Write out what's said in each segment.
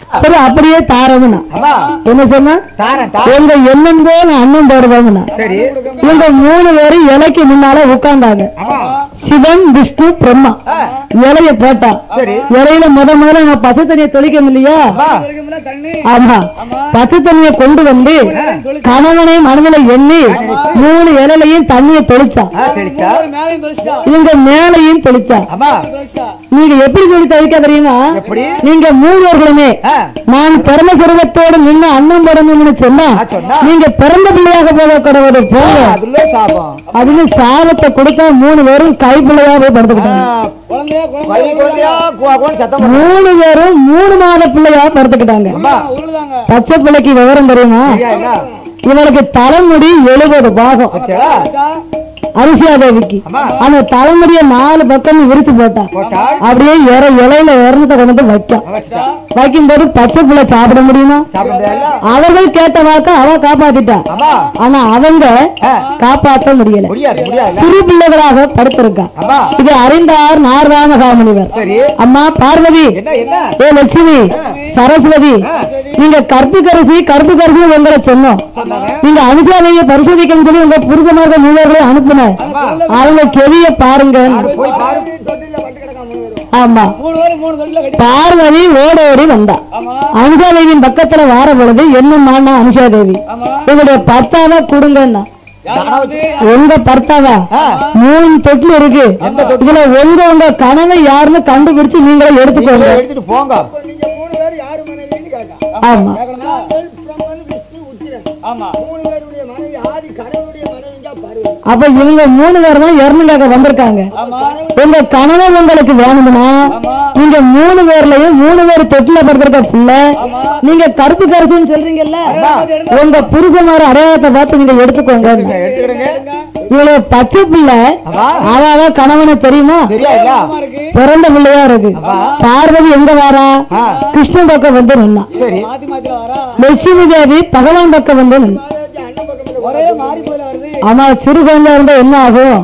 சரி அப்படியே தாரதுனா ஆமா என்ன சொன்னா தாரேன் தாரேன் எங்க எண்ணம் போல அண்ணன் போடுவாங்கண்ணா சரி இவங்க மூணு பேரும் இலைக்கு முன்னால உட்கார்ந்தாங்க ஆமா சிவன் விஷ்ணு பிரம்மா ஆ, இலைய போட்டா சரி இலையில முத முதல்ல நான் பச்சை தண்ணியை தொளிக்க இல்லையா ஆமா ஆமா பச்சை தண்ணியை கொண்டு வந்து கணவனை மனதில எண்ணி மூணு இலையிலையும் தண்ணியை தெளிச்சா ஆ, தெளிச்சா இவங்க மேலையும் தெளிச்சா ஆமா நீங்க எப்படி சொல்லி தெளிக்க தெரியுமா எப்படி நீங்க மூவர்களுமே ஆ, நான் பிறந்த சிறுவத்தோடு நின்று அன்னம் போடணும்னு சொன்னா ஆ, சொன்னா? நீங்க பிறந்த பிள்ளையாக போக கடவுள் போக அதுல சாபம் அதுன்னு சாபத்தை கொடுத்தா மூணு பேரும் கைப்பிள்ளையா போய் ஆ, படுத்துக்கிட்டாங்க வயிறு குழந்தையா குவா குவான்னு சத்தம் போடுது. மூணு பேரும் மூணு மாத பிள்ளையா படுத்துக்கிட்டாங்க அம்மா பச்சை பிள்ளைக்கு விவரம் தெரியுமா சரியா என்ன இவளுக்கு தலைமுடி எழுபது பாகம் வச்சா அரிசியா தேவிக்கு அம்மா. அந்த தலைமுடிய நாலு பக்கம் விரிச்சு போட்டான் போட்டா அப்படியே இற இலையில இறந்து கொண்டு வந்து வைக்கும் வச்சா வைக்கும் போது பச்சை பிள்ளை சாப்பிட முடியுமா சாப்பிட முடியாதுல்ல அவர்கள் கேட்ட வாக்க அவ காப்பாத்திட்டா ஆமா ஆனா அவங்க ஆ, காப்பாற்ற முடியல முடியாது முடியாது சிறு பிள்ளைகளாக படுத்திருக்கா அம்மா இது அறிந்தார் நாரதாம காமுனிவர் சரி அம்மா பார்வதி என்ன என்ன ஏ லட்சுமி சரஸ்வதி நீங்க கற்பு கரிசி கற்பு கரிசி உங்களை சொன்னோம் சொன்னாங்க நீங்க அனுசாதையை பரிசோதிக்கணும் சொல்லி உங்க புருஷமாக மூவர்களை அனுப்புன அம்மா அவங்க கெவிய பாருங்க போய் பாரு ஆமா பார்வதி ஓடோடி வந்தா அனுசாதேவியின் பக்கத்துல வார பொழுது என்னம்மா அனுசாதேவி உங்களுடைய பர்த்தாவா கொடுங்கன்னா உங்க பர்த்தாவா ஆ, மூணு தொட்டில் இருக்கு இதுல உங்க உங்க கனவை யாருன்னு கண்டுபிடிச்சு நீங்களே எடுத்துக்கோங்க நீங்களே எடுத்துட்டு போங்க ஆமா அப்ப இவங்க மூணு பேர் தான் இறந்துக்காக வந்திருக்காங்க உங்க கணவன் உங்களுக்கு வேணும்னா நீங்க மூணு பேர்லயும் மூணு பேர் தொட்டில படுத்திருக்க பிள்ளை நீங்க கருப்பு கருப்புன்னு சொல்றீங்கல்ல உங்க புருஷமார அடையாளத்தை பார்த்து நீங்க எடுத்துக்கோங்க எடுத்துக்கிறேங்க இவ்வளவு பச்சை பிள்ளை ஆமா அதாவது கணவனை தெரியுமா சரியா இல்ல பிறந்த பிள்ளையா இருக்கு பார்வதி எங்க வாரா ஆ, கிருஷ்ணன் பக்கம் வந்து நின்னா சரி லட்சுமி தேவி பகவான் பக்கம் வந்து நின்னா ஆமா சிறு குழந்தை இருந்தா என்ன ஆகும்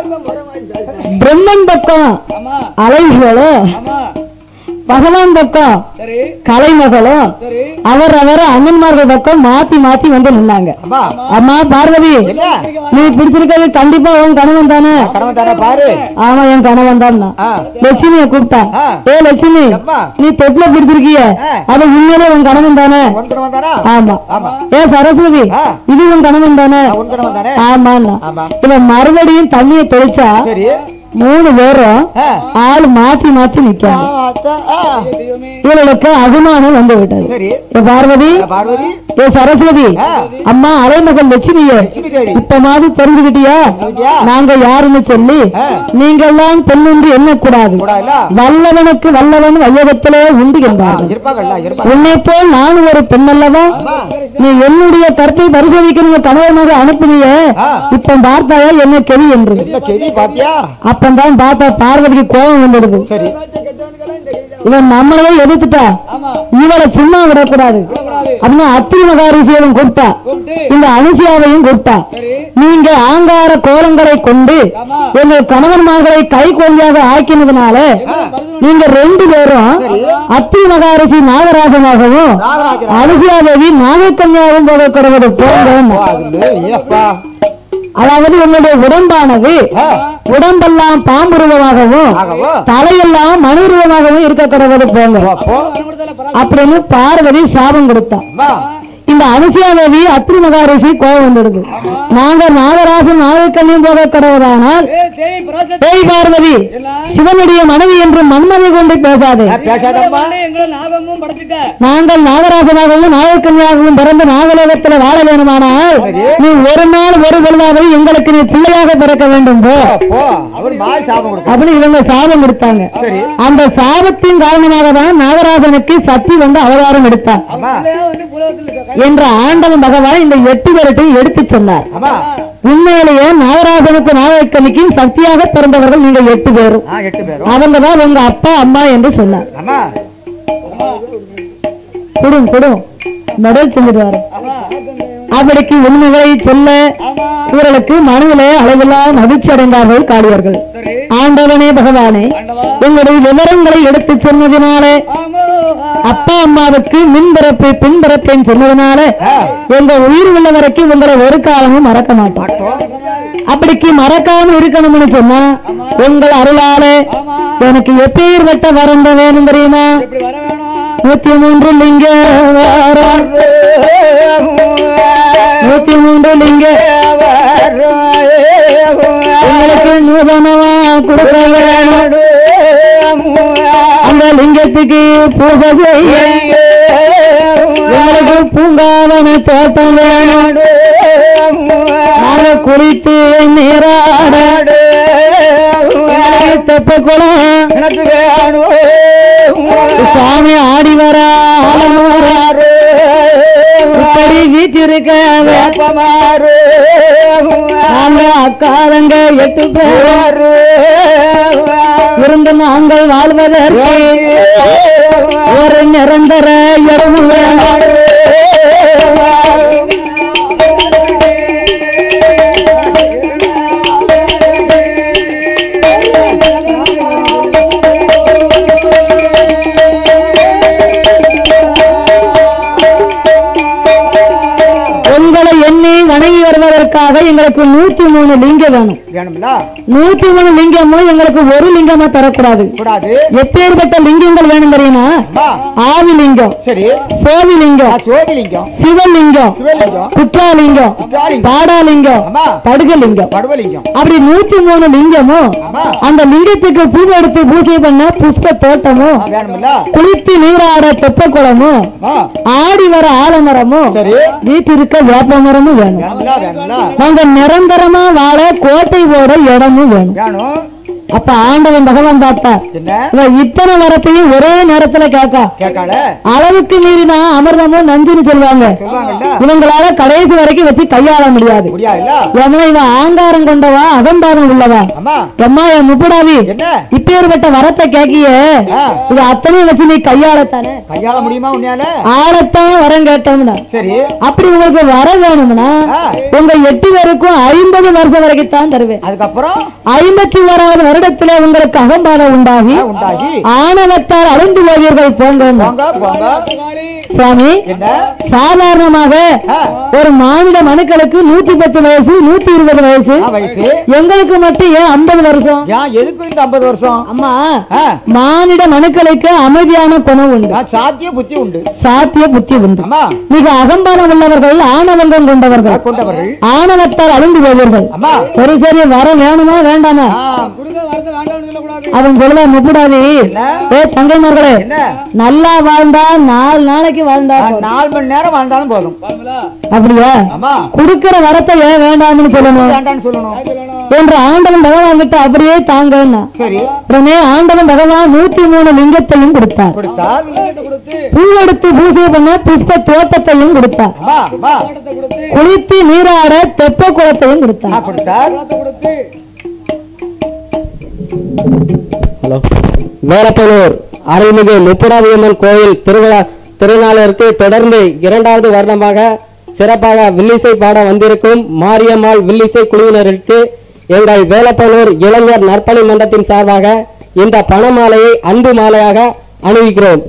பிரம்மன் பக்கம் அலைகளும் பகவான் பக்கம் கலைமகளும் அவர் அவர் அண்ணன்மார்கள் பக்கம் மாத்தி மாத்தி வந்து நின்னாங்க அம்மா அம்மா பார்வதி என்ன நீ பிடிச்சிருக்கிறது கண்டிப்பா உன் கணவன் தானே கடமை தானே பாரு ஆமா என் கணவன் தான் ஆ, லட்சுமிய கூப்பிட்டா ஆ. ஏ லட்சுமி அம்மா நீ தொட்டில பிடிச்சிருக்கிய ஆ. அது உண்மையிலே உன் கணவன் தானே உன் கடமை தானா ஆமா ஆமா ஏ சரஸ்வதி ஆ. இது உன் கணவன் தானே உன் கடமை தானே ஆமாண்ணா ஆமா இவன் மறுபடியும் தண்ணியை தெளிச்சா சரி மூணு பேரும் ஆ. ஆள் மாத்தி மாத்தி ஆ, நிக்காங்க அத்தா, ஆ. இவளுக்கு அபிமானம் வந்து விட்டது சரி ஏ பார்வதி ஆ, பார்வதி ஏ சரஸ்வதி ஆ. அம்மா அலைமகள் லட்சுமியே லட்சுமி தேவி இப்ப மாதிரி தெரிஞ்சுக்கிட்டியா தெரிஞ்சுக்கிட்டியா? நாங்க யாருன்னு சொல்லி ஆ. நீங்க எல்லாம் பெண்ணென்று எண்ணக்கூடாது கூட இல்ல வல்லவனுக்கு வல்லவன் வையகத்திலே உண்டு என்பார்கள் இருப்பாங்கல்ல இருப்பாங்க உன்னை போல் நானும் ஒரு பெண்ணல்லவா அம்மா நீ என்னுடைய கருத்தை பரிசோதிக்கணும் கணவனாக அனுப்புனிய ஆ. இப்ப பார்த்தாயா என்ன கெளி என்று என்ன செய்தி பாத்தியா அப்பந்தான் பார்த்தா பார்வதிக்கு கோபம் வந்துடுது சரி இவன் நம்மளையே எதிர்த்துட்டா இவளை சும்மா விடக்கூடாது அப்படின்னு அத்திரி மகாரிசியவும் கொடுத்தா இந்த அனுசியாவையும் கொடுத்தா நீங்க ஆங்கார கோலங்களை கொண்டு எங்க கணவன்மார்களை கை கொள்ளையாக ஆக்கினதுனால நீங்க ரெண்டு பேரும் அத்திரி மகாரிசி நாகராஜனாகவும் நாகராஜனா அனுசியாதேவி நாகக்கன்யாவும் போக கடவுள் போங்க ஓ, அதுல ஏப்பா அதாவது உங்களுடைய உடம்பானது ஆ, உடம்பெல்லாம் பாம்புருவமாகவும் ஆகவோ தலையெல்லாம் மனுருவமாகவும் இருக்க கடவுள் போங்க அப்போ அப்படின்னு பார்வதி சாபம் கொடுத்தா அம்மா இந்த அனுசியாதேவி அத்திரி மகாரிஷி கோபம் வந்துடுது நாங்க நாகராசன் நாகக்கண்ணியும் போக கடவுளானால் ஏய் பார்வதி சிவனுடைய மனைவி என்று மன்மதை கொண்டு பேசாதே ஆ, பேசாதம்மா நாங்கள் நாகராஜனாகவும் நாகக்கன்னியாகவும் பிறந்த நாகலோகத்தில் வாழ வேணுமானால் நீ ஒரு நாள் ஒரு பொழுதாவது எங்களுக்கு நீ பிள்ளையாக பிறக்க வேண்டும் போ அப்போ அவர் மாய் சாபம் கொடுக்க அப்படி இவங்க சாபம் கொடுத்தாங்க சரி அந்த சாபத்தின் காரணமாக தான் நாகராஜனுக்கு சக்தி வந்து அவதாரம் எடுத்தார் அம்மா என்ற ஆண்டவன் பகவான் இந்த எட்டு பேரட்டையும் எடுத்து சொன்னார் அம்மா உண்மையிலேயே நாகராஜனுக்கு நாகக்கணிக்கும் சக்தியாக பிறந்தவர்கள் நீங்க எட்டு பேரும் ஆ எட்டு பேரும் அவங்க தான் உங்க அப்பா அம்மா என்று சொன்னார் அம்மா குடும் குடும் மெடல் செஞ்சிருவாரு அப்படிக்கு உண்மைகளை சொல்ல இவர்களுக்கு மனதிலே அளவில்லா மகிழ்ச்சி அடைந்தார்கள் காளியர்கள் ஆண்டவனே பகவானே உங்களுடைய விவரங்களை எடுத்து சொன்னதினாலே அப்பா அம்மாவுக்கு மின்பிறப்பு பின்பிறப்புன்னு சொன்னதுனால ஆ. எங்க உயிர் உள்ள வரைக்கும் உங்களை ஒரு காலமும் மறக்க மாட்டோம் அப்படிக்கு மறக்காம இருக்கணும்னு சொன்னா உங்கள் அருளால எனக்கு எப்பேற்பட்ட வரந்த வேணும் தெரியுமா நூத்தி மூன்று லிங்க வாரம் நூத்தி மூன்று லிங்க உங்களுக்கு நூதனமா கொடுக்க வேணும் அந்த லிங்கத்துக்கு பூஜை செய்ய உங்களுக்கு பூங்காவன தோட்டம் வேணும் நாங்க குளித்து நீராட தெப்ப குளம் எனக்கு வேணும் சாமி ஆடி வர ஆலம் வர இப்படி வீச்சிருக்க வேப்பமாறு நாங்க அக்காரங்க எட்டு பேர் இருந்து நாங்கள் வாழ்வதற்கு ஒரு நிரந்தர இடம் வேணும் உங்களை எண்ணி வணங்கி வருவதற்காக எங்களுக்கு நூத்தி மூணு லிங்கம் வேணும் வேணும்ல நூத்தி மூணு லிங்கமும் எங்களுக்கு ஒரு லிங்கமா தரக்கூடாது கூடாது எப்பேற்பட்ட லிங்கங்கள் வேணும் தெரியுமா அம்மா ஆவி லிங்கம் சரி சோதி லிங்கம் சோதிலிங்கம் சிவலிங்கம் சிவலிங்கம் குற்றாலிங்கம் குற்றாலிங்கம் பாடாலிங்கம் அம்மா படுகலிங்கம் படுவலிங்கம் அப்படி நூத்தி மூணு லிங்கமும் ஆமா அந்த லிங்கத்துக்கு பூ எடுத்து பூஜை பண்ண புஷ்ப தோட்டமும் ஆ, வேணும்ல குளித்து நீராட தெப்ப குளமும் அம்மா ஆடி வர ஆலமரமும் சரி வீட்டிருக்க வேப்ப மரமும் வேணும் வேணும்ல வேணும்ல நாங்க நிரந்தரமா வாழ கோட்டை போட இடமும் வேணும் வேணும் அப்ப ஆண்டவன் பகவான் பார்த்தா என்ன இவன் இத்தனை வரத்தையும் ஒரே நேரத்துல கேட்கா கேட்கால அளவுக்கு மீறினா அமிர்தமும் நஞ்சுன்னு சொல்லுவாங்க சொல்லுவாங்கல்ல இவங்களால கடைசி வரைக்கும் வச்சு கையாள முடியாது முடியாதுல்ல ஏன்னா இவன் ஆங்காரம் கொண்டவா அகம்பாரம் உள்ளவா அம்மா எம்மா என் முப்படாவி என்ன இப்பேற்பட்ட வரத்தை கேக்கிய ஆ, இது அத்தனையும் வச்சு நீ கையாளத்தானே கையாள முடியுமா உன்னையால ஆளத்தான் வரம் கேட்டோம்னா சரி அப்படி உங்களுக்கு வர வேணும்னா ஆ. உங்க எட்டு பேருக்கும் ஐம்பது வருஷம் வரைக்கும் தான் தருவேன் அதுக்கப்புறம் ஐம்பத்தி ஓராவது வருடத்திலே உங்களுக்கு அகம்பாரம் உண்டாகி ஆ, உண்டாகி ஆணவத்தால் அழிந்து போவீர்கள் போங்க போங்க போங்க சுவாமி என்ன சாதாரணமாக ஆ, ஒரு மாநில மனுக்களுக்கு நூத்தி பத்து வயசு நூத்தி இருபது வயசு ஆ, வயசு எங்களுக்கு மட்டும் ஏன் ஐம்பது வருஷம் ஏன் எதுக்கு இந்த ஐம்பது வருஷம் அம்மா ஆ, மானிட மனுக்களுக்கு அமைதியான குணம் உண்டு நான் சாத்திய புத்தி உண்டு சாத்திய புத்தி உண்டு அம்மா மிக அகம்பாரம் உள்ளவர்கள் ஆணவங்கம் கொண்டவர்கள் நான் கொண்டவர்கள் ஆணவத்தால் அழிந்து போவீர்கள் அம்மா சரி சரி வர வேணுமா வேண்டாமா ஆ, அவன் சொல்ல முப்படாது என்ன ஏ தங்கைமார்களே என்ன நல்லா வாழ்ந்தா நாலு நாளைக்கு வாழ்ந்தா ஆ, போதும். நாலு மணி நேரம் வாழ்ந்தாலும் போதும் அப்படியா அம்மா குடுக்கிற வரத்தை ஏன் வேண்டாம்னு சொல்லணும் வேண்டாம்னு சொல்லணும் என்று ஆண்டவன் பகவான் கிட்ட அப்படியே தாங்கன்னா சரி உடனே ஆண்டவன் பகவான் நூத்தி மூணு லிங்கத்தையும் கொடுத்தார் கொடுத்தார் பூவெடுத்து பூஜை பண்ண புஷ்ப தோட்டத்தையும் கொடுத்தார் அம்மா அம்மா குளித்து நீராட தெப்ப குளத்தையும் ஆ, கொடுத்தார் கொடுத்தார் ஹலோ வேலப்பனூர் அருள்மிகு முப்புடாதியம்மன் கோயில் திருவிழா திருநாளிற்கு தொடர்ந்து இரண்டாவது வருடமாக சிறப்பாக வில்லிசை பாட வந்திருக்கும் மாரியம்மாள் வில்லிசை குழுவினருக்கு எங்கள் வேலப்பனூர் இளைஞர் நற்பணி மன்றத்தின் சார்பாக இந்த பணமாலையை அன்பு மாலையாக அணிவிக்கிறோம்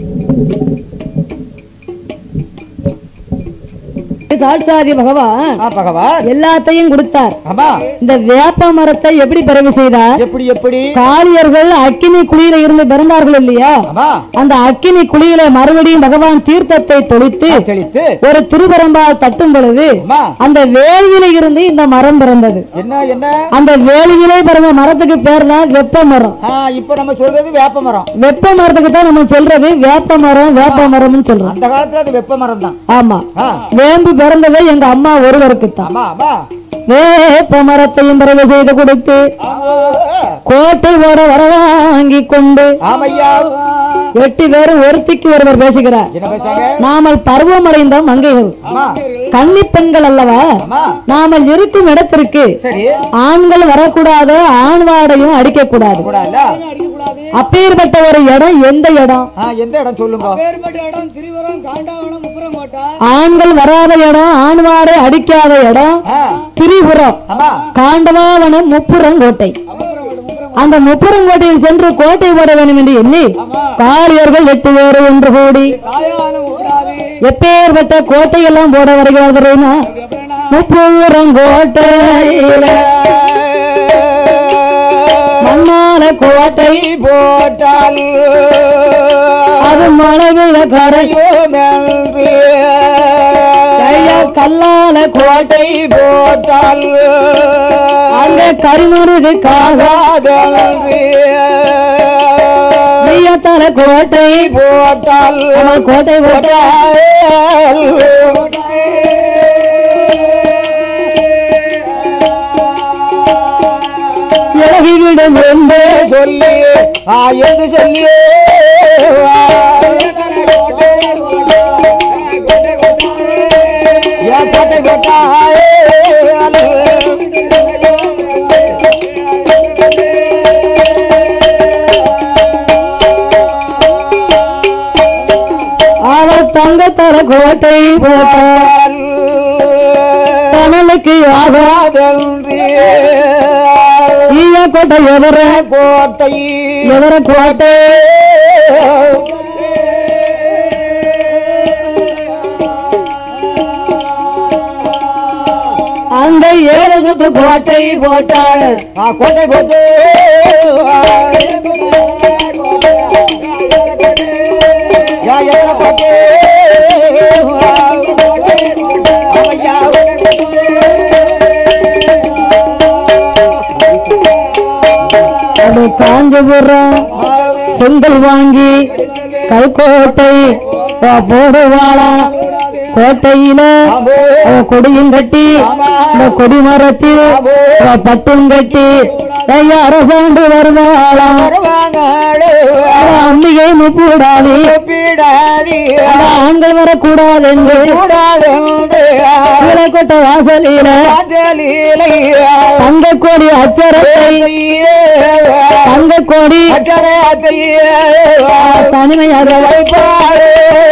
சாட்சாதி பகவான் ஆ, பகவான் எல்லாத்தையும் கொடுத்தார் அம்மா இந்த வேப்ப மரத்தை எப்படி பிறகு செய்தார் எப்படி எப்படி காளியர்கள் அக்கினி குழியில இருந்து பிறந்தார்கள் இல்லையா அம்மா அந்த அக்கினி குழியில மறுபடியும் பகவான் தீர்த்தத்தை தொளித்து தெளித்து ஒரு திருப்பரம்பால் தட்டும் பொழுது அம்மா அந்த வேலியில இருந்து இந்த மரம் பிறந்தது என்ன என்ன அந்த வேலியிலே பிறந்த மரத்துக்கு பேர் தான் வெப்ப மரம் ஆ, இப்ப நம்ம சொல்றது வேப்ப மரம் வெப்ப மரத்துக்கு தான் நம்ம சொல்றது வேப்ப மரம் வேப்ப மரம்னு சொல்றோம் அந்த காலத்துல அது வெப்ப மரம் தான் ஆமா ஆ, வேம்பு பிறந்ததே எங்க அம்மா ஒருவருக்கு தான் ஆமா ஆமா வேப்ப மரத்தையும் பிறகு செய்து கொடுத்து ஆ, கோட்டை ஓட வர வாங்கி கொண்டு ஆமையா எட்டு பேரும் ஒருத்திக்கு ஒருவர் பேசுகிறார் என்ன பேசாங்க நாமல் பருவமடைந்த மங்கைகள் ஆமா கன்னி பெண்கள் அல்லவா ஆமா நாமல் இருக்கும் இடத்திற்கு சரி ஆண்கள் வரக்கூடாது ஆண் வாடையும் அடிக்க கூடாது கூடாதுல்ல அப்பேற்பட்ட ஒரு இடம் எந்த இடம் ஆ, எந்த இடம் சொல்லுங்க ஆண்கள் வராத இடம் ஆண் வாடை அடிக்காத இடம் ஆ, திரிபுரம் ஆமா காண்டவாவனம் முப்புறம் கோட்டை அந்த முப்பெருங்கோட்டையில் சென்று கோட்டை போட வேண்டும் என்று எண்ணி காளியர்கள் எட்டு பேர் ஒன்று கூடி எப்பேற்பட்ட கோட்டையெல்லாம் போட வருகிறார்கள் முப்பெருங்கோட்டையில மண்ணால கோட்டை போட்டால் அது மழை கரையோ கையா கல்லால கோட்டை போட்டால் அந்த கரிமுருகு கையத்தால கோட்டை போட்டால் அவன் கோட்டை போட்டா இறகிவிடும் என்று சொல்லி ஆ என்று சொல்லி ஏன் கோட்டை போட்டால் அவர் தங்கத்தர கோட்டை போட்டார் கனலுக்கு ஆகாத ஈய கோட்டை எவர கோட்டை எவர கோட்டை அந்த ஏழு சுத்து கோட்டை போட்டாள் ஆ கோட்டை போட்டு யா எத்தனை கோட்டை ஐயா அது காஞ்சிபுரம் செங்கல் வாங்கி கல்கோட்டை போடுவாளா கோட்டையில அவ கொடியும் கட்டி இந்த கொடி மரத்தில் அவ பட்டும் கட்டி ஐயா அரசாண்டு வருவாளா அவ அம்பிகை முப்பூடாது பீடாதி ஆண்கள் வரக்கூடாது என்று கொட்ட வாசலில தங்க கோடி அச்சரத்தை தங்க கோடி தனிமையாக வைப்பாரு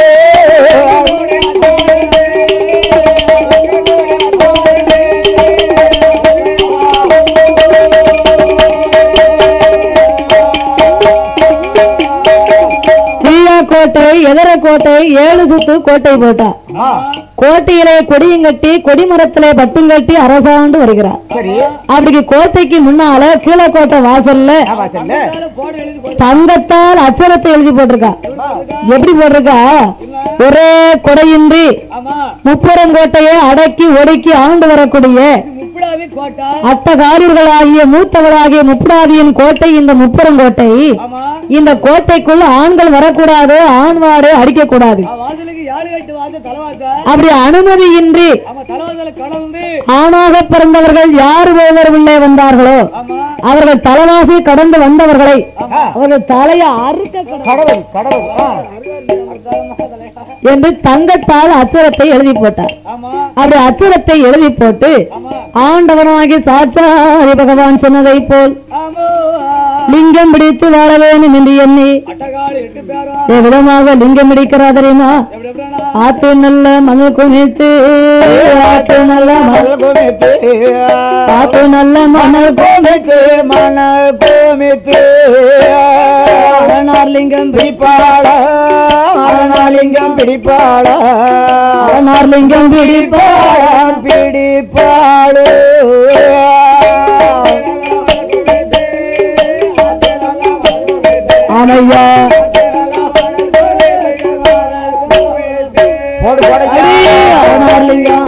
கோட்டை எதிர கோட்டை ஏழு சுத்து கோட்டை போட்டா கோட்டையிலே கொடியும் கட்டி கொடிமரத்திலே பட்டும் கட்டி அரசாண்டு வருகிறார் சரி அப்படி கோட்டைக்கு முன்னால கீழக்கோட்டை வாசல்ல வாசல்ல தங்கத்தால் அச்சரத்தை எழுதி போட்டிருக்கா எப்படி போட்டிருக்கா ஒரே கொடையின்றி முப்புறங்கோட்டையை அடக்கி ஒடுக்கி ஆண்டு வரக்கூடிய அட்டகாரியர்களாகிய மூத்தவராகிய முப்படாதியின் கோட்டை இந்த முப்புறங்கோட்டை இந்த கோட்டைக்குள்ள ஆண்கள் வரக்கூடாது ஆண்வாடு அடிக்க கூடாது வாசலுக்கு யாழ் கட்டு வாசல் தலைவாச அப்படி அனுமதியின்றி ஆமா தலைவாசல கடந்து ஆணாக பிறந்தவர்கள் யார் ஒருவர் உள்ளே வந்தார்களோ ஆமா அவர்கள் தலைவாசி கடந்து வந்தவர்களை அவர்கள் தலையை அறுக்க கடவுள் கடவுள் கடவுள் ஆ. என்று தங்கத்தால் அச்சுரத்தை எழுதி போட்டார் ஆமா அப்படி அச்சுரத்தை எழுதி போட்டு ஆண்டவனாகி சாட்சாரி பகவான் சொன்னதை போல் ஆமோ லிங்கம் பிடித்து வாழ வேண்டும் என்று எண்ணி அட்டகாடு எட்டு பேரும் எவ்விதமாக லிங்கம் பிடிக்கிறா தெரியுமா எப்படி எப்படின்னா ஆத்து நல்ல மணல் குனித்து ஆத்து நல்ல மணல் கோமித்து ஆத்து நல்ல மணல் கோமித்து மணல் கோமித்து லிங்கம் பிடிப்பாள அரணாலிங்கம் பிடிப்பாள லிங்கம் பிடிப்பா பிடிப்பாளு ஆமையா போடு போட லிங்கம்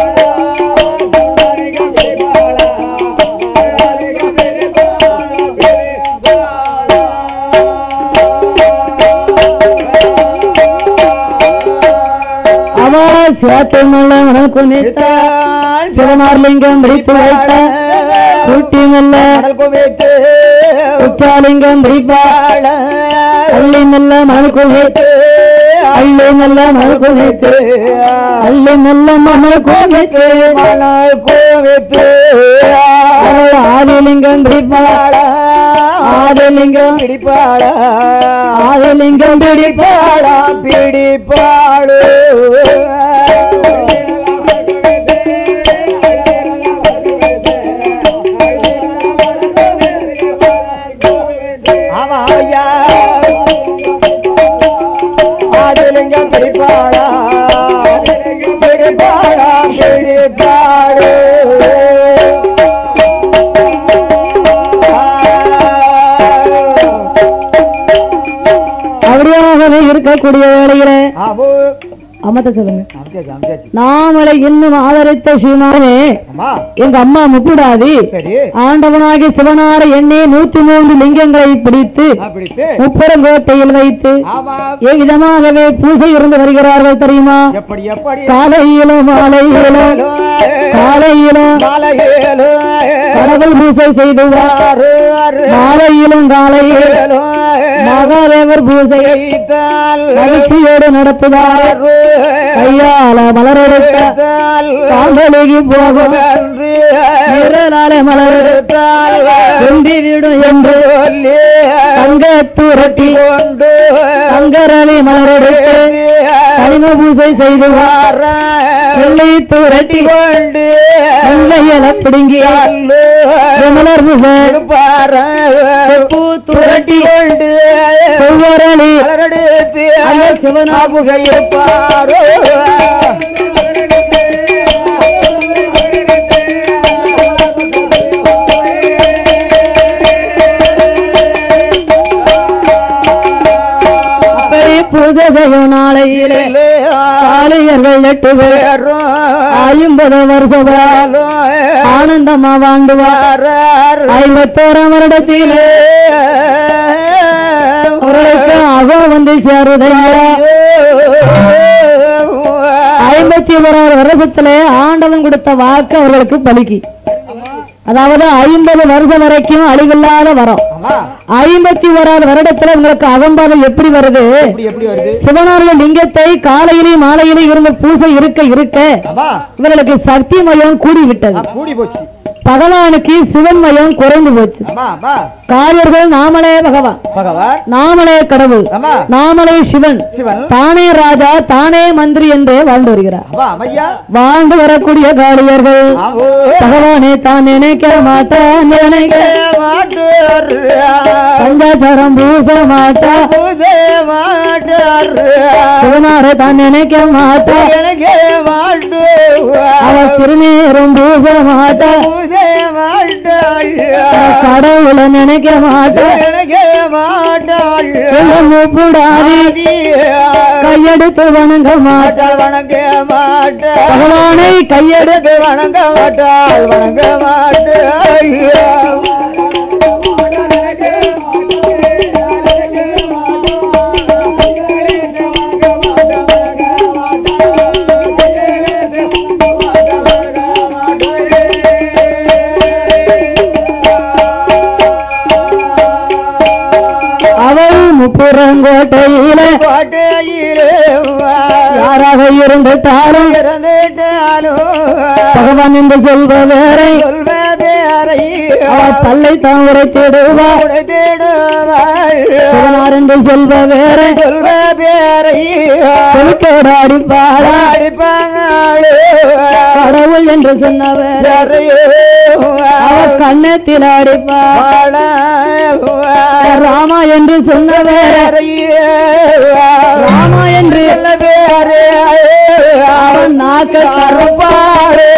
அவ சேத்து நல்ல மணல் குனித்த சிவனார்லிங்கம் பிடித்து வைத்த குட்டி நல்ல மணல் கோமித்து உச்சாலிங்கம் பிடிப்பா அள்ளி நல்ல மணல் குனித்து அள்ளி நல்ல மணல் குனித்து அள்ளி நல்ல மணல் குனித்து மணல் கோமித்து அவள் ஆதிலிங்கம் பிடிப்பா ஆதிலிங்கம் பிடிப்பாள ஆதிலிங்கம் பிடிப்பா பிடிப்பாளு பிடிப்பாளா பிடிப்பாளா பிடிப்பாடு அப்படியாகவே இருக்கக்கூடிய வேளையில ஆபோ அம்மத்த சொல்லுங்க அம்சாச்சு அம்சாச்சு நாமளை இன்னும் ஆதரித்த ஸ்ரீமானே அம்மா எங்க அம்மா முப்புடாதி சரி ஆண்டவனாகி சிவனார எண்ணே நூத்தி மூன்று லிங்கங்களை பிடித்து நான் பிடித்து முப்புறங்கோட்டையில் வைத்து ஆமா எவ்விதமாகவே பூஜை இருந்து வருகிறார்கள் தெரியுமா எப்படி எப்படி காலையிலும் மாலையிலும் காலையிலும் கடவுள் பூஜை செய்துவார் மாலையிலும் காலையிலும் மகாதேவர் பூஜையை மகிழ்ச்சியோடு நடத்துவார் கையால மலரெடுத்த கால்களுக்கு போகும் நிழலாலே மலரெடுத்த வெந்தி விடும் என்று தங்க தூரட்டி தங்கரளி மலரெடுத்து கனிம பூஜை செய்துவார் வெள்ளை தூரட்டி கொண்டு வெள்ளையல பிடுங்கி மலர் பூஜை பூ தூரட்டி கொண்டு செவ்வரளி அந்த சிவனாபுகையிருப்பாரோ அப்படி பூஜை செய்யும் நாளையிலே காளியர்கள் எட்டு பேர் ஐம்பது வருஷம் ஆனந்தமா வாழ்ந்துவார் ஐம்பத்தோராம் வருடத்திலே அவர்களுக்கு அகோ வந்து சேருதையா ஐம்பத்தி ஓராறு வருஷத்திலே ஆண்டவன் கொடுத்த வாக்கு அவர்களுக்கு பலிக்கு அதாவது ஐம்பது வருஷம் வரைக்கும் அழிவில்லாத வரம் ஐம்பத்தி ஓராறு வருடத்துல உங்களுக்கு அகம்பாதம் எப்படி வருது எப்படி எப்படி வருது சிவனாரிய லிங்கத்தை காலையிலேயும் மாலையிலேயும் இருந்த பூசை இருக்க இருக்க அம்மா இவர்களுக்கு சக்தி மயம் கூடி விட்டது கூடி போச்சு பகவானுக்கு சிவன் மயம் குறைந்து போச்சு அம்மா அம்மா காரியர்கள் நாமளே பகவான் பகவான் நாமளே கடவுள் அம்மா நாமளே சிவன் சிவன் தானே ராஜா தானே மந்திரி என்றே வாழ்ந்து வருகிறார் அம்மா அம்மையா வாழ்ந்து வரக்கூடிய காளியர்கள் ஆவோ பகவானை தான் நினைக்க மாட்டான் நினைக்க பஞ்சாச்சாரம் பூச மாட்டா சிவனாரை தான் நினைக்க மாட்டா அவ திருநீரும் பூச மாட்டா கடவுளை நினைக்க மாட்டா கூடாது கையெடுத்து வணங்க மாட்டா வணங்க மாட்டா பகவானை கையெடுத்து வணங்க மாட்டாள் வணங்க மாட்டாள் அவள் முப்புறங்கோட்டையில கோட்டையிலே யாராக இருந்துட்டாலும் பகவான் என்று சொல்வ வேறை அவ தல்லை தான் உரைத்திடுவா சிவனார் என்று சொல்வ வேறை சொல்லிட்டோட அடிப்பாளா கடவுள் என்று சொன்னவர் அவ கண்ணத்தில் அடிப்பா ராமா என்று சொன்னவர் ராமா என்று அவன் நாக்க கருப்பாரு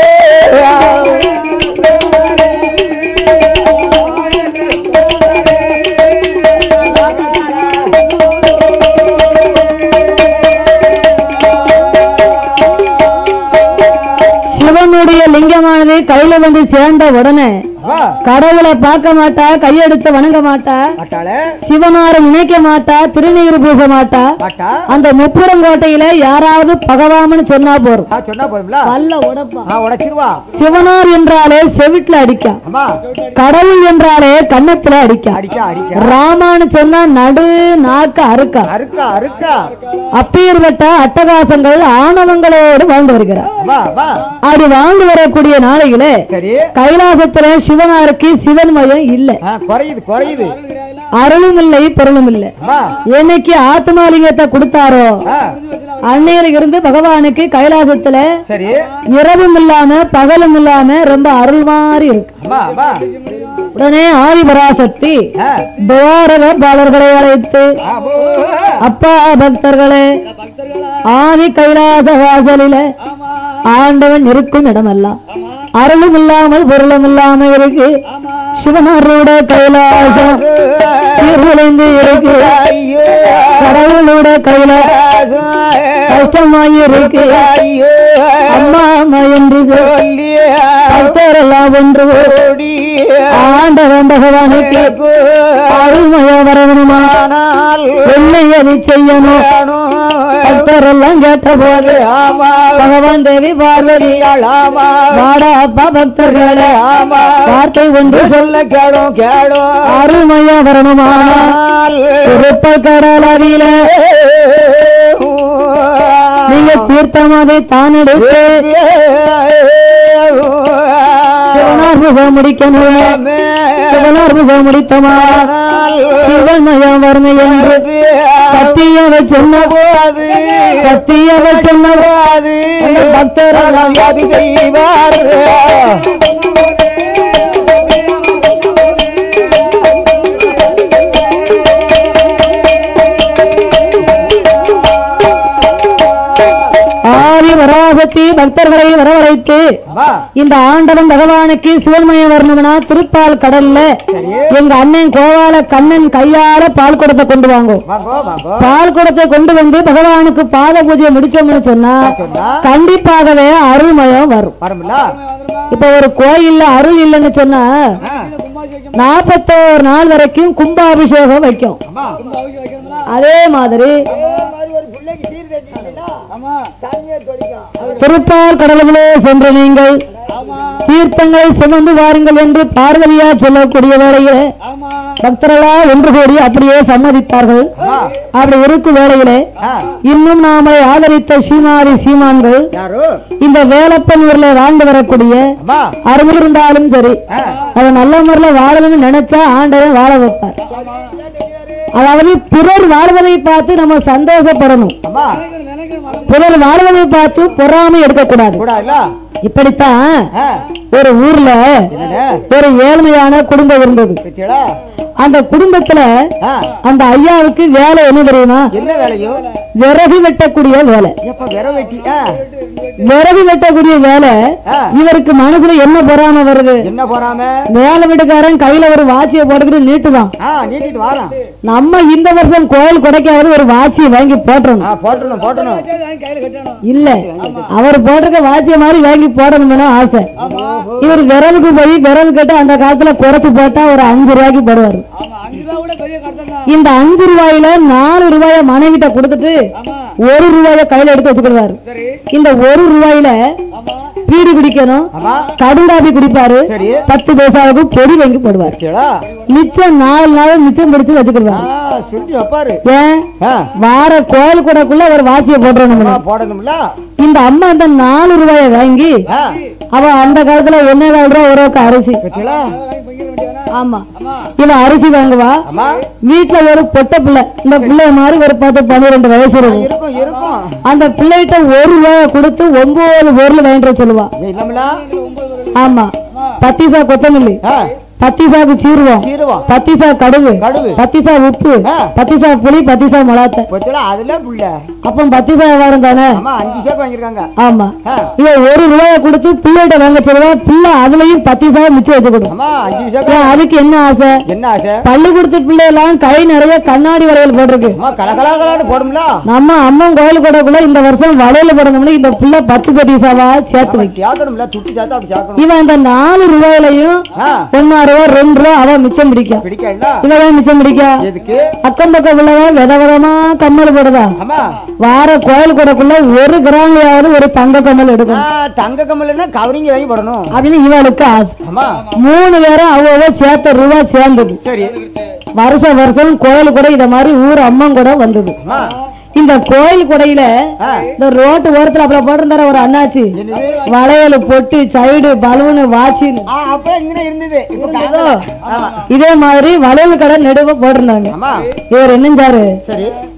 சிவனுடைய லிங்கமானது கையில வந்து சேர்ந்த உடனே கடவுளை பார்க்க மாட்டா கையெடுத்து வணங்க மாட்டா சிவனாரை நினைக்க மாட்டா திருநீர் பூச மாட்டா மாட்டா அந்த முப்புறங்கோட்டையில யாராவது பகவாமன்னு சொன்னா போறோம் ஆ, சொன்னா போதும்ல பல்ல உடப்பா ஆ உடைச்சிருவா சிவனார் என்றாலே செவிட்டுல அடிக்கா அம்மா கடவுள் என்றாலே கன்னத்துல அடிக்கா அடிக்க அடிக்க ராமான்னு சொன்னா நடு நாக்க அறுக்கா அறுக்கா அறுக்கா அப்பேற்பட்ட அட்டகாசங்கள் ஆணவங்களோடு வாழ்ந்து வருகிறார் வா வா அப்படி வாழ்ந்து வரக்கூடிய நாளையிலே சரி கைலாசத்துல சிவனாருக்கு சிவன்மயம் இல்ல ஆ, குறையுது குறையுது அருளும் இல்லை பொருளும் இல்லை அம்மா என்னைக்கு ஆத்மாலிங்கத்தை கொடுத்தாரோ ஆ, அன்னையில இருந்து பகவானுக்கு கைலாசத்துல சரி இரவும் இல்லாம பகலும் இல்லாம ரொம்ப அருள் மாதிரி இருக்கு அம்மா அம்மா உடனே ஆதிபராசக்தி ஆ. துவாரக பாலர்களை அழைத்து ஆபோ. அப்பா பக்தர்களே பக்தர்களா ஆதி கைலாச வாசலில ஆமா ஆண்டவன் இருக்கும் இடமெல்லாம் அருளும் இல்லாமல் பொருளும் இல்லாம இருக்கு ஆமா சிவனரோட கைலாசம் சீர்குலைந்து இருக்கு ஐயோ. கடவுளோட கைலாசம் கஷ்டமாயி இருக்கு ஐயோ. அம்மா அம்மா என்று சொல்லி சொல்லிய பக்தரெல்லாம் ஒன்று ஓடி ஆண்டவன் பகவானுக்கு அருள்மய வரணுமா ஆனால் என்னை அது செய்யணும் வேணும். பக்தரெல்லாம் கேட்ட போது ஆமா பகவான் தேவி பார்வதி ஆமா வாடா அப்பா பக்தர்களே ஆமா வார்த்தை ஒன்று சொல்ல சொல்ல கேடும் கேடும் அருள்மய வரணுமானால் திருப்ப கடலடியில நீங்க தீர்த்தமாதை தான் எடுத்து சிவனார் முகம் முடிக்கணும் சிவனார் முகம் முடித்தமா சிவன்மயம் வறுமை என்று சத்தியவை சொன்ன போது சத்தியவை சொன்ன போது அந்த பக்தரெல்லாம் செய்வார் ஆதி வராகத்தி பக்தர்களை வரவழைத்து இந்த ஆண்டவன் பகவானுக்கு சிவன்மயம் வரணும்னா திருப்பால் கடல்ல எங்க அண்ணன் கோவால கண்ணன் கையால பால் குடத்தை கொண்டு வாங்கும் வாங்கோ வாங்கோ பால் குடத்தை கொண்டு வந்து பகவானுக்கு பாத பூஜையை முடிச்சோம்னு சொன்னா சொன்னா கண்டிப்பாகவே அருள்மயம் வரும் வரும்ல இப்ப ஒரு கோயில்ல அருள் இல்லைன்னு சொன்னா நாற்பத்தோரு நாள் வரைக்கும் கும்பாபிஷேகம் வைக்கும் அம்மா அதே மாதிரி திருப்பால் கடலுக்குள்ளே சென்ற நீங்கள் தீர்த்தங்களை சுமந்து வாருங்கள் என்று பார்வதியா சொல்லக்கூடிய வேளையிலே ஆமா பக்தர்களா ஒன்று கூடி அப்படியே சம்மதித்தார்கள் அப்படி இருக்கும் வேளையிலே ஆ, இன்னும் நாமளை ஆதரித்த சீமாரி சீமான்கள் யாரு இந்த வேலப்பன் ஊர்ல வாழ்ந்து வரக்கூடிய அம்மா அருள் இருந்தாலும் சரி ஆ, அதை நல்ல முறையில வாழணும்னு நினைச்சா ஆண்டவன் வாழ வைப்பார் அதாவது பிறர் வாழ்வதை பார்த்து நம்ம சந்தோஷப்படணும் அம்மா பிறர் வாழ்வதை பார்த்து பொறாமை எடுக்கக்கூடாது கூட இல்ல இப்படித்தான் ஆ, ஒரு ஊர்ல என்னண்ணே ஒரு ஏழ்மையான குடும்பம் இருந்தது பத்தியாடா? அந்த குடும்பத்துல ஆ, அந்த ஐயாவுக்கு வேலை என்ன தெரியுமா என்ன வேலையோ விறகு வெட்டக்கூடிய வேலை எப்ப விர வெட்டி ஆ, விறகு வெட்டக்கூடிய வேலை ஆ. இவருக்கு மனசுல என்ன பொறாம வருது என்ன போறாம வேலை வீட்டுக்காரன் கையில ஒரு வாட்சியை போட்டுக்கிட்டு நீட்டுதான் ஆ நீட்டிட்டு வாரான் நம்ம இந்த வருஷம் கோயில் கொடைக்காவது ஒரு வாட்சியை வாங்கி போட்டுறணும் ஆ போட்டணும் போட்டணும் கையில கட்டணும் இல்ல அவர் போட்டிருக்க வாட்சிய மாதிரி வாங்கி போடணும்னு ஆசை இவர் விறகுக்கு போய் விறகு கட்டு அந்த காலத்துல குறைச்சு போட்டா ஒரு அஞ்சு ரூபாய்க்கு போடுவாரு ஆமா அஞ்சு ரூபா கூட பெரிய கட்டம் தான் இந்த அஞ்சு ரூபாயில நாலு ரூபாய மனைவிட்ட கொடுத்துட்டு ஆமா ஒரு ரூபாய கையில எடுத்து வச்சுக்கிடுவாரு சரி இந்த ஒரு ரூபாயில ஆமா பீடி குடிக்கணும் ஆமா கடுங்காபி குடிப்பாரு சரி பத்து பைசாவுக்கு பொடி வாங்கி போடுவாரு பத்தியாடா? மிச்சம் நாலு நாள் மிச்சம் பிடிச்சு ஆ வச்சுக்கிடுவாரு சுருட்டி வைப்பாரு ஏன் ஆ, வார கோயில் கூடக்குள்ள ஒரு வாட்சியை போட்டுறணும் ஆ, போடணும்ல இந்த அம்மா அந்த நாலு ரூபாய வாங்கி ஆ, அவ அந்த காலத்துல ஒன்னே கால் ரூபா ஒரு ரூபாய்க்கு அரிசி பத்தியாடா? பங்கிட வேண்டியதானே ஆமா ஆமா இவ அரிசி வாங்குவா அம்மா வீட்டுல ஒரு பொட்ட பிள்ளை இந்த பிள்ளை மாதிரி ஒரு பத்து பன்னிரெண்டு வயசு இருக்கும் இருக்கும் இருக்கும் அந்த பிள்ளைகிட்ட ஒரு ரூபாய கொடுத்து ஒன்பது பொருள் வாங்கிட்டு வர சொல்லுவா ஏய், இல்லம்ல ஆமா பத்திசா கொத்தமல்லி ஆ, பத்திசாக்கு சீருவோம் சீருவம் பத்திசா கடுகு கடுகு. பத்திசா உப்பு ஆ. பத்திசா புளி பத்திசா மிளகாத்த பத்தியாடா, அதுல புள்ள அப்ப பத்திசா வியாபாரம் தானே அம்மா அஞ்சு சேப்பு வாங்கியிருக்காங்க ஆமா ஆ, இவன் ஒரு ரூபாய கொடுத்து பிள்ளைகிட்ட வாங்க சொல்லுவா பிள்ளை அதுலயும் பத்திசா மிச்சம் வச்சுக்கணும் அம்மா அஞ்சு சேப்பு ஏன் அதுக்கு என்ன ஆசை என்ன ஆசை பள்ளிக்கூடத்து பிள்ளை எல்லாம் கை நிறைய கண்ணாடி வளையல் போட்டிருக்கு அம்மா கலகலாகலான்னு போடும்ல நம்ம அம்மன் கோயில் கூடக்குள்ள இந்த வருஷம் வளையல் போடணும்னு இந்த பிள்ளை பத்து பத்திசாவா சேர்த்து வைக்கும் சேர்க்கணும்ல துட்டு சேர்த்து அப்படி சேர்க்கணும் இவன் இந்த நாலு ரூபாயிலையும் ஆ, ஒன்னா ரூபா ரெண்டு ரூபா அவன் மிச்சம் பிடிக்கும் பிடிக்கல இவன் மிச்சம் பிடிக்கா எதுக்கு அக்கம் பக்கம் உள்ளவன் வித விதமா கம்மல் போடுதா அம்மா வார கோயில் கூடக்குள்ள ஒரு கிராம்லயாவது ஒரு தங்க கம்மல் ஆ, எடுக்கணும் தங்க கம்மல்னா கவரிங்க வாங்கி போடணும் அப்படின்னு இவளுக்கு ஆசை அம்மா மூணு பேரும் அவ்வளோ சேர்த்த ரூபா சேர்ந்தது சரி வருஷம் வருஷம் கோயில் கூட இத மாதிரி ஊர் அம்மன் கூட வந்தது அம்மா இந்த கோயில் கொடையில ஆ, இந்த ரோட்டு ஓரத்துல அப்பல போட்டிருந்தார ஒரு அண்ணாச்சி என்னது வளையல் பொட்டு சைடு பலூனு வாட்சி ஆ, அப்ப இங்க இருந்தது இப்ப காணோம். ஆமா இதே மாதிரி வளையல் கடை நெடுவ போட்டிருந்தாங்க அம்மா இவர் என்னஞ்சாரு சரி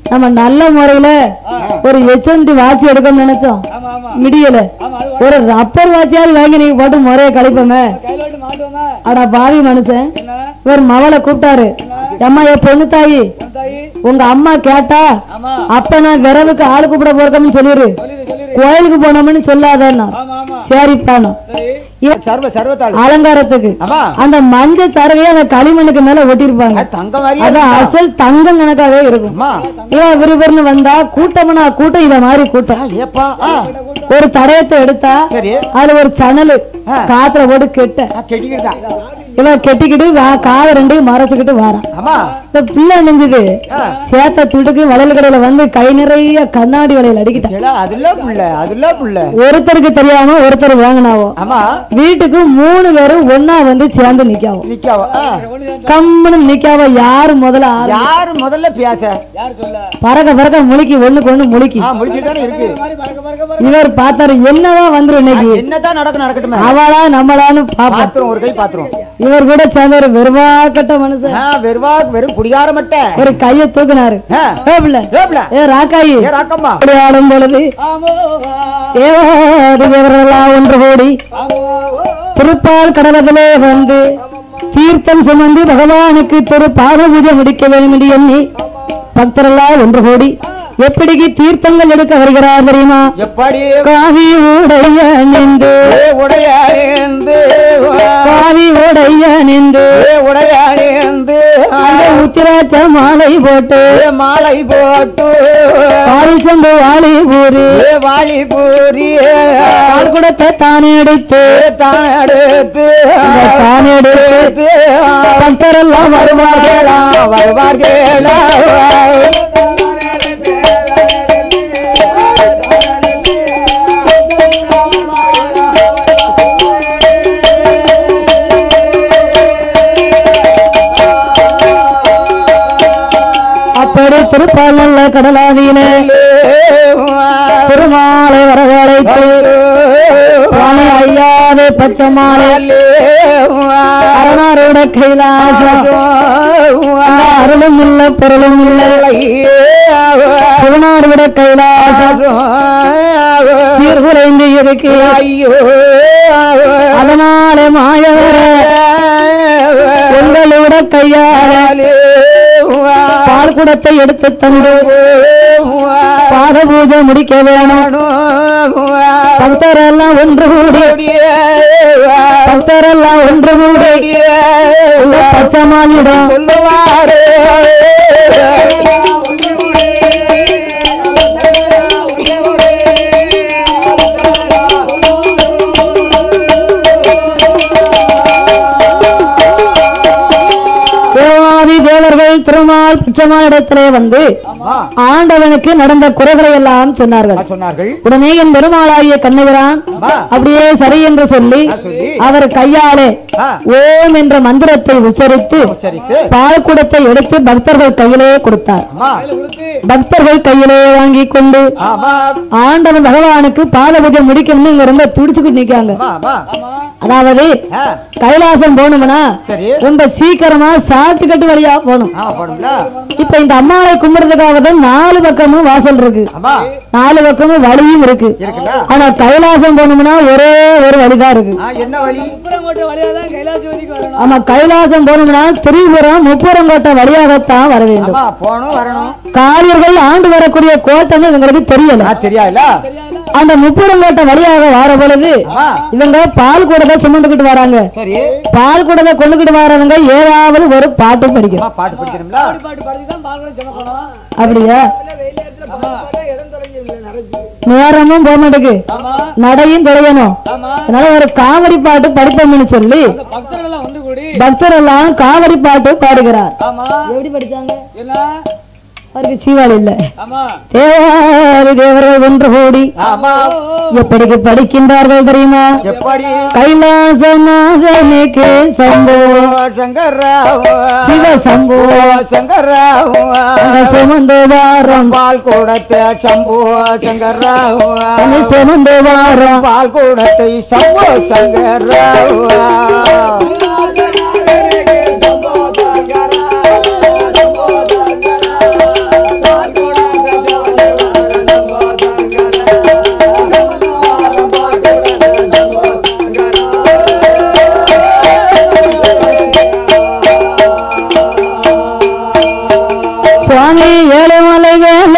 நம்ம நல்ல முறையில ஒரு எச்என்டி வாட்சி எடுக்கணும்னு நினைச்சோம் ஆமா ஆமா முடியல ஆமா அது ஒரு ரப்பர் வாட்சியாவது வாங்கி நீங்க போட்டு முறைய கழிப்போமே கையில விட்டு மாட்டுவோமா அடா பாவி மனுஷன் என்ன இவர் மவளை கூப்பிட்டாரு அம்மா என் பொண்ணு தாயி உன் தாயி உங்க அம்மா கேட்டா ஆமா அப்ப நான் விரவுக்கு ஆளு கூப்பிட போறோம்னு சொல்லிரு சொல்லிடு சொல்லிடு கோயிலுக்கு போனோம்னு சொல்லாதேன்னா ஆமா ஆமா சரி பானோம் சரி சர்வ சர்வத்தாள் அலங்காரத்துக்கு ஆமா அந்த மஞ்சள் சரகையை அந்த களிமண்ணுக்கு மேல ஒட்டிருப்பாங்க அது தங்க மாதிரி அது அசல் தங்கம் கணக்காவே இருக்கும் அம்மா இவன் விறுவிறுன்னு வந்தா கூட்டம்னா கூட்டம் இத மாதிரி கூட்டம் ஏப்பா ஆ, ஒரு தடயத்தை எடுத்தா சரி அதுல ஒரு சணலு ஆ. காத்துல போட்டு கெட்ட ஆ, கெட்டிக்கிட்டா இவன் கெட்டிக்கிட்டு வா- காதை ரெண்டையும் மறைச்சுக்கிட்டு வாரான் ஆமா இந்த பிள்ளை நெஞ்சுது ஆ. சேத்த துடுக்கு வளையல் கடையில வந்து கை நிறைய கண்ணாடி வளையல் அடிக்கிட்டான் ஏடா, அதுல புள்ள அதுல புள்ள ஒருத்தருக்கு தெரியாம ஒருத்தர் வாங்கினாவோ ஆமா வீட்டுக்கு மூணு பேரும் ஒன்னா வந்து சேர்ந்து நிக்காவோ நிக்காவ ஆ. கம்முன்னு நிக்காவோ யாரு முதல்ல ஆரம்பி- யாரு முதல்ல பேச யார் சொல்ல பறக்க பறக்க முழுக்கி ஒண்ணுக்கு ஒண்ணு முழுக்கி ஆ முடிச்சுட்டு தானே இருக்கு இந்த மாதிரி பறக்க பறக்க பறக்க இவர் பார்த்தாரு என்னதான் வந்துரும் இன்னைக்கு என்னதான் நடக்கும் நடக்கட்டுமே அவளா நம்மளான்னு பாப்போம் பாத்துரும் ஒரு கை பாத்துரும் இவர் கூட சேர்ந்த ஒரு வெறுவாக்கட்ட மனுஷன் ஆ, வெறுவா வெறும் குடியார மட்டை ஒரு கைய தூக்குனாரு ஆ. ஏ பிள்ளை ஏப்ல ஏ ராக்காயி ஏ ராக்கம்மா அப்படி ஆடும் பொழுது ஆமோவா ஏவாடுகிறவர்களெல்லாம் ஒன்று கூடி ஆமோவா திருப்பால் கடலத்திலே வந்து தீர்த்தம் சுமந்து பகவானுக்கு திரு பாத பூஜை முடிக்க வேண்டும் என்று எண்ணி பக்தரெல்லாம் ஒன்று கூடி எப்படிக்கு தீர்த்தங்கள் எடுக்க வருகிறார் தெரியுமா எப்படி காவி உடைய நின்று உடையாண்டு காவி உடைய நின்று உடையாண்டு அந்த உத்திராட்ச மாலை போட்டு மாலை போட்டு பால் சென்று வாழி ஊரு ஏ வாலி பூரி பால் குடத்தை தானே எடுத்து தான் எடுத்து இந்த தானே எடுத்து பக்தரெல்லாம் வருவார்களா வருவார்களா அப்படி திருப்பால் நல்ல கடலாதியிலே திருமாலை வரவழைத்து சுவாமி ஐயாவே பச்சை மாலை அரணாரோட கைலாசம் அந்த அருளும் இல்ல பொருளும் இல்லை சிவனாரோட கைலாசம் சீர்குலைந்து இருக்கு ஐயோ அதனாலே மாயவர உங்களோட கையால பால் குடத்தை எடுத்து தந்து பாத பூஜை முடிக்க வேணும் பக்தரெல்லாம் ஒன்று கூடி பக்தரெல்லாம் ஒன்று கூடி இந்த பச்சை மாலிடம் தேவாதி தேவர்கள் திருமால் பிச்சமான இடத்திலே வந்து ஆண்டவனுக்கு நடந்த குறைகளை எல்லாம் சொன்னார்கள் சொன்னார்கள் உடனே என் பெருமாளாகிய கண்ணகிரான் அம்மா. அப்படியே சரி என்று சொல்லி ஆ, சொல்லி. அவர் கையாலே ஆ. ஓம் என்ற மந்திரத்தை உச்சரித்து உச்சரித்து பால் குடத்தை எடுத்து பக்தர்கள் கையிலே கொடுத்தார் அம்மா கொடுத்து பக்தர்கள் கையிலே வாங்கி கொண்டு ஆமா ஆண்டவன் பகவானுக்கு பாத பூஜை முடிக்கணும்னு இங்க ரொம்ப துடிச்சுக்கிட்டு நிக்காங்க ஆமா ஆமா ஆமா அதாவது ஆ, கைலாசம் போகணும்னா சரி ரொம்ப சீக்கிரமா சாத்துக்கட்டு வழியா போகணும் ஆமா போடுங்களா இப்ப இந்த அம்மாவை கும்பிடுறதுக்காக தான் நாலு பக்கமும் வாசல் இருக்கு ஆமா நாலு பக்கமும் வழியும் இருக்கு இருக்குல்ல ஆனா கைலாசம் போகணும்னா ஒரே ஒரு வழிதான் இருக்கு ஆ, என்ன வழி உப்புரங்கோட்டை வழியா தான் கைலாசபதிக்கு வரணும் ஆமா கைலாசம் போகணும்னா திரிபுரம் முப்புறங்கோட்டை வழியாகத்தான் வர வேண்டும் ஆமா போகணும் வரணும் காரியர்கள் ஆண்டு வரக்கூடிய கோட்டம் இவங்களுக்கு தெரியல ஆ, தெரியாதுல்ல அந்த முப்புறங்கோட்டை வழியாக வர பொழுது ஆமா இவங்க பால் கூடதை சுமந்துக்கிட்டு வராங்க சரி பால் கூடதை கொண்டுகிட்டு வரவங்க ஏதாவது ஒரு பாட்டு படிக்கணும் அம்மா பாட்டு படிக்கணும்ல பாட்டு பாடி தான் பால்களை சுமக்கணும் அப்படியா வெயில் நேரத்துல பாட்டு பாட்டா இடம் தொலைஞ்சு நடக்கு நேரமும் போக மாட்டேங்குது ஆமா நடையும் தொலையணும் ஆமா அதனால ஒரு காவடி பாட்டு படிப்போம்னு சொல்லி இந்த பக்தர்கள் எல்லாம் ஒன்று கூடி பக்தர் எல்லாம் காவடி பாட்டு பாடுகிறார் ஆமா எப்படி படிச்சாங்க என்ன அவருக்கு சீவாள் இல்ல ஆமா தேவாதி தேவர்கள் ஒன்று கூடி ஆமா எப்படிக்கு படிக்கின்றார்கள் தெரியுமா எப்படி கைலாசநாதனுக்கு சம்போ சங்கராவ சிவ சம்போ சங்கராவ அங்க சுமந்து வாரம் பால் கூடத்தை சம்போ சங்கராவ அங்க சுமந்து வாரம் பால் கூடத்தை சம்போ சங்கராவ சம்போ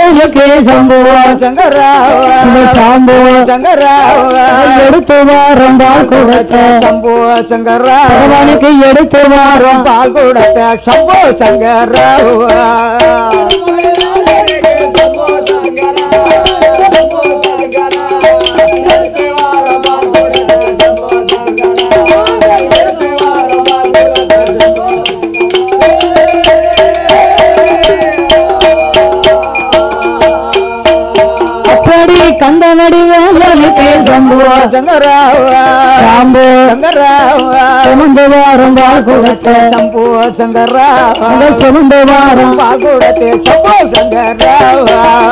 வேலனுக்கு சம்புவ சங்கராவ இந்த சாம்புவ சங்கராவ எடுத்து வாரம் பால் கொடுத்த சம்போ சங்கராவ பகவானுக்கு எடுத்து வாரம் பால் கொடுத்த சம்போ சங்கராவ அப்படி கந்தனடி வேலனுக்கு சம்புவ சங்கராவ சாம்பு சங்கராவ சுமந்து வாரம் பால் கொடுத்த சம்போ சங்கராவ அந்த சுமந்து வாரம் பால் கொடுத்த சம்போ சங்கராவ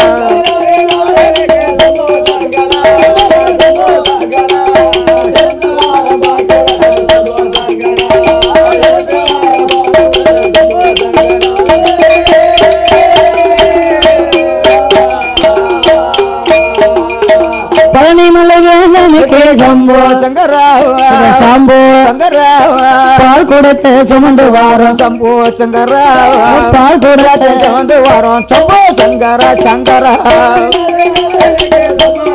பழனிமலை வேலனுக்கு சம்புவ சங்கராவ சாம்பு சங்கராவ பால் கொடுத்த சுமந்து வாரம் சம்போ சங்கராவ பால் கொடுத்த வந்து வரோம் சம்போ சங்கர சங்கர